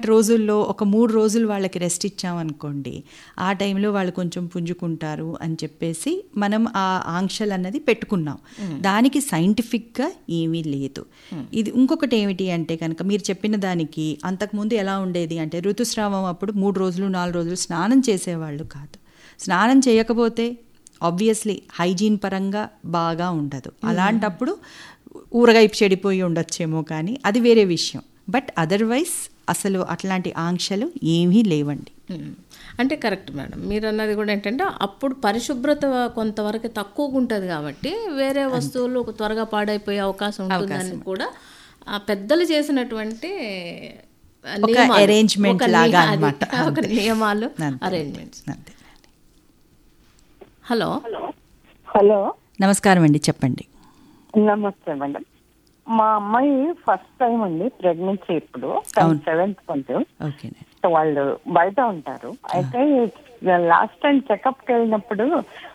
రోజుల్లో ఒక మూడు రోజులు వాళ్ళకి రెస్ట్ ఇచ్చామనుకోండి ఆ టైంలో వాళ్ళు కొంచెం పుంజుకుంటారు అని చెప్పేసి మనం ఆ ఆంక్షలు అన్నది పెట్టుకున్నాం దానికి సైంటిఫిక్గా ఏమీ లేదు ఇది ఇంకొకటి ఏమిటి అంటే కనుక మీరు చెప్పిన దానికి అంతకుముందు ఎలా ఉండేది అంటే ఋతుస్రావం అప్పుడు మూడు రోజులు నాలుగు రోజులు స్నానం చేసేవాళ్ళు కాదు స్నానం చేయకపోతే ఆబ్వియస్లీ హైజీన్ పరంగా బాగా ఉండదు అలాంటప్పుడు ఊరగాయ చెడిపోయి ఉండొచ్చేమో కానీ అది వేరే విషయం బట్ అదర్వైజ్ అసలు అట్లాంటి ఆంక్షలు ఏమీ లేవండి మ్మ్. అంటే కరెక్ట్ మేడం మీరు అన్నది కూడా ఏంటంటే అప్పుడు పరిశుభ్రత కొంతవరకు తక్కువగా ఉంటుంది కాబట్టి వేరే వస్తువులు త్వరగా పాడైపోయే అవకాశం ఉంటుందని కూడా ఆ పెద్దలు చేసినటువంటి నియమాలు, arrangement ఒక లాగా నియ- అది, అన్నమాట. ఒక నియమాలు అంతే. అరేంజ్మెంట్స్ అంతే హలో హలో నమస్కారం అండి చెప్పండి నమస్తే మేడం మా అమ్మాయి ఫస్ట్ టైం అండి ప్రెగ్నెన్సీ ఇప్పుడు సెవెంత్ మంత్ ఓకేనండి సో వాళ్ళు బయట ఉంటారు అయితే లాస్ట్ టైం చెకప్ కి వెళ్ళినప్పుడు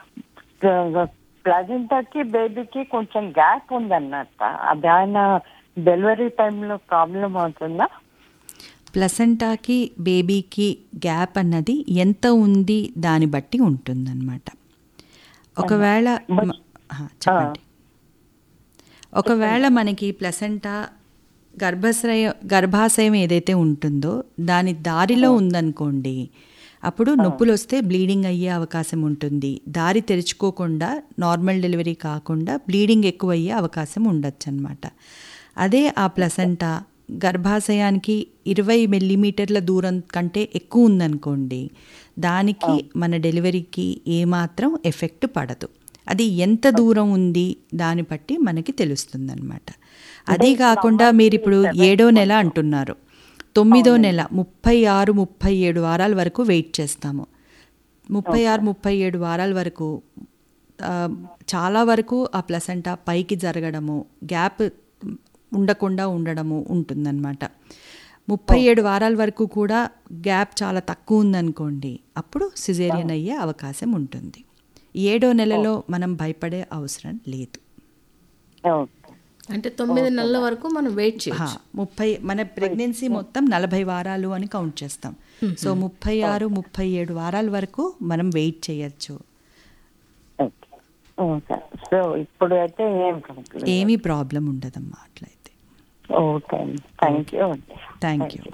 ప్లజెంటాకి బేబీకి కొంచెం గ్యాప్ ఉందన్నట్ట అది ఆయన డెలివరీ టైంలో ప్రాబ్లం అవుతుందా ప్లసెంటాకి బేబీకి గ్యాప్ అన్నది ఎంత ఉంది దాన్ని బట్టి ఉంటుందన్నమాట ఒకవేళ మ- ఆ, చెప్పండి ఒకవేళ మనకి ప్లసెంటా గర్భాశయ గర్భాశయం ఏదైతే ఉంటుందో దాని దారిలో ఉందనుకోండి అప్పుడు నొప్పులు వస్తే బ్లీడింగ్ అయ్యే అవకాశం ఉంటుంది దారి తెరుచుకోకుండా నార్మల్ డెలివరీ కాకుండా బ్లీడింగ్ ఎక్కువ అయ్యే అవకాశం ఉండొచ్చు అనమాట అదే ఆ ప్లసెంటా గర్భాశయానికి ఇరవై మిల్లీమీటర్ల దూరం కంటే ఎక్కువ ఉందనుకోండి దానికి మన డెలివరీకి ఏమాత్రం ఎఫెక్ట్ పడదు అది ఎంత దూరం ఉంది దాన్ని బట్టి మనకి తెలుస్తుందన్నమాట అదే కాకుండా మీరు ఇప్పుడు ఏడో నెల అంటున్నారు తొమ్మిదో నెల ముప్పై ఆరు ముప్పై ఏడు వారాల వరకు వెయిట్ చేస్తాము ముప్పై ఆరు ముప్పై ఏడు వారాల వరకు ఆ, చాలా వరకు ఆ ప్లసంటా పైకి జరగడము గ్యాప్ ఉండకుండా ఉండడము ఉంటుందన్నమాట ముప్పై ఏడు వారాల వరకు కూడా గ్యాప్ చాలా తక్కువ ఉందనుకోండి అప్పుడు సిజేరియన్ అయ్యే అవకాశం ఉంటుంది ఏడో నెలలో మనం భయపడే అవసరం లేదు ఓకే అంటే తొమ్మిది నెలల వరకు మనం వెయిట్ హా, చేయొచ్చు ముప్పై మన ప్రెగ్నెన్సీ మొత్తం నలభై వారాలు అని కౌంట్ చేస్తాం సో ముప్పై ఆరు ముప్పై ఏడు వారాల వరకు మనం వెయిట్ చేయొచ్చు ఓకే ఓకే సో ఇప్పుడు అయితే ఏం ప్రాబ్లం ఏమీ ప్రాబ్లం ఉండదమ్మా అట్లయితే okay thank you thank you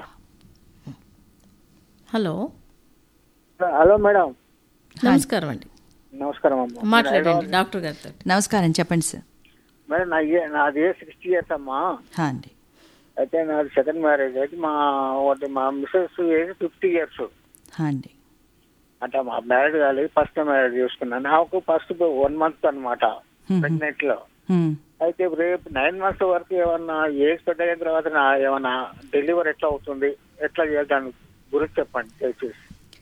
hello hello madam నమస్కారం అండి నమస్కారం అమ్మ మాట్లాడండి డాక్టర్ గారితో నమస్కారం చెప్పండి సార్ మేడం నా ఏ- నాది సిక్స్టీ ఇయర్స్ అమ్మా హా అండి అయితే నాది సెకండ్ మ్యారేజ్ అయితే మా ఒకటి మా మిస్సెస్ ఏజ్ ఫిఫ్టీ ఇయర్స్ హా అండి అంటే మా మ్యారేజ్ కాలేదు ఫస్ట్ మ్యారేజ్ చేసుకున్నాను నాకు ఫస్ట్ వన్ మంత్ అన్నమాట ప్రెగ్నెంట్ లో హ్మ్. అయితే రేపు నైన్ మంత్స్ వరకు ఏమన్నా ఏజ్ పెద్దయిన తర్వాత నా ఏమన్నా డెలివరీ ఎట్లా అవుతుంది ఎట్లా చేయాలి దాని గురించి చెప్పండి దయచేసి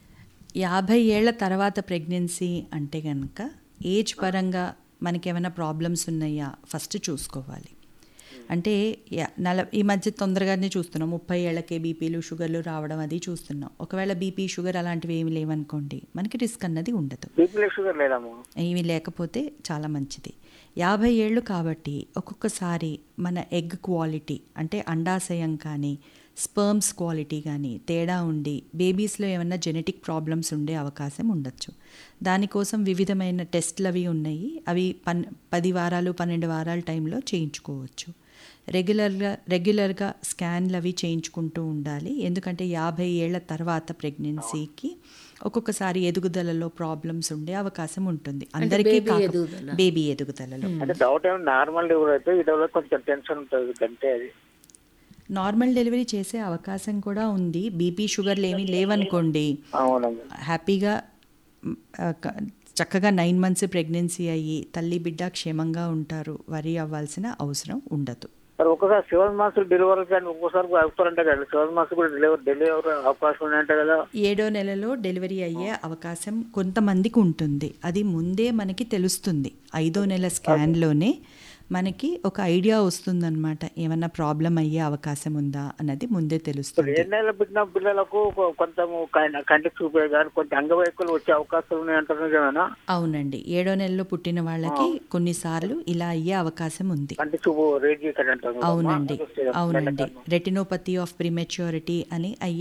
యాభై ఏళ్ల తర్వాత ప్రెగ్నెన్సీ అంటే కనుక ఏజ్ పరంగా మనకి ఏమైనా ప్రాబ్లమ్స్ ఉన్నాయా ఫస్ట్ చూసుకోవాలి అంటే యా- నల ఈ మధ్య తొందరగానే చూస్తున్నాం ముప్పై ఏళ్ళకే బీపీలు షుగర్లు రావడం అది చూస్తున్నాం ఒకవేళ బీపీ షుగర్ అలాంటివి ఏమి లేవనుకోండి మనకి రిస్క్ అన్నది ఉండదు బీపీ షుగర్ లేదమ్మా ఏమీ లేకపోతే చాలా మంచిది యాభై ఏళ్ళు కాబట్టి ఒక్కొక్కసారి మన ఎగ్ క్వాలిటీ అంటే అండాశయం కానీ స్పర్మ్స్ క్వాలిటీ కానీ తేడా ఉండి బేబీస్లో ఏమైనా జెనెటిక్ ప్రాబ్లమ్స్ ఉండే అవకాశం ఉండొచ్చు దానికోసం వివిధమైన టెస్ట్లు అవి ఉన్నాయి అవి పన్ పది వారాలు పన్నెండు వారాల టైంలో చేయించుకోవచ్చు రెగ్యులర్గా రెగ్యులర్గా స్కాన్లు అవి చేయించుకుంటూ ఉండాలి ఎందుకంటే యాభై ఏళ్ల తర్వాత ప్రెగ్నెన్సీకి ఒక్కొక్కసారి ఎదుగుదలలో ప్రాబ్లమ్స్ ఉండే అవకాశం ఉంటుంది అందరికీ baby కాక- ఎదుగుదల. బేబీ ఎదుగుదలలో అంటే డౌట్ ఏమి నార్మల్ డెలివరీ అయితే ఈ డెలివరీ కొంచెం టెన్షన్ ఉంటుంది అంటే అది నార్మల్ డెలివరీ చేసే అవకాశం కూడా ఉంది బీపీ షుగర్లు ఏమీ లేవనుకోండి అవునమ్మా హ్యాపీగా మ్, ఆ, క- చక్కగా నైన్ మంత్స్ ప్రెగ్నెన్సీ అయ్యి తల్లి బిడ్డ క్షేమంగా ఉంటారు వరి అవ్వాల్సిన అవసరం ఉండదు మరి ఒక్కసారి సెవెన్ మంత్స్ డెలివరీ కానీ ఒక్కోసారి అవుతారంటే కదా సెవెన్ మంత్స్ కూడా డెలివరీ డెలివరీ అవకాశం ఉన్నాయంటే కదా ఏడో నెలలో డెలివరీ అయ్యే అవకాశం కొంతమందికి ఉంటుంది అది ముందే మనకి తెలుస్తుంది ఐదో నెల స్కాన్లోనే మనకి ఒక ఐడియా వస్తుందన్నమాట ఏమన్నా ప్రాబ్లం అయ్యే అవకాశం ఉందా అన్నది ముందే తెలుస్తుంది ఏ నెల పుట్టిన పిల్లలకు కొ- కొంచెం కం- కంటికి చూపే కానీ కొంచెం అంగవైకలు వచ్చే అవకాశాలు ఉన్నాయంటారు నిజమేనా అవునండి ఏడో నెలలో పుట్టిన వాళ్ళకి కొన్నిసార్లు ఇలా అయ్యే అవకాశం ఉంది కంటి చూపు రేజ్ అంటారు అవునండి అవునండి రెటినోపతి ఆఫ్ ప్రిమెచ్యూరిటీ అని అయ్యే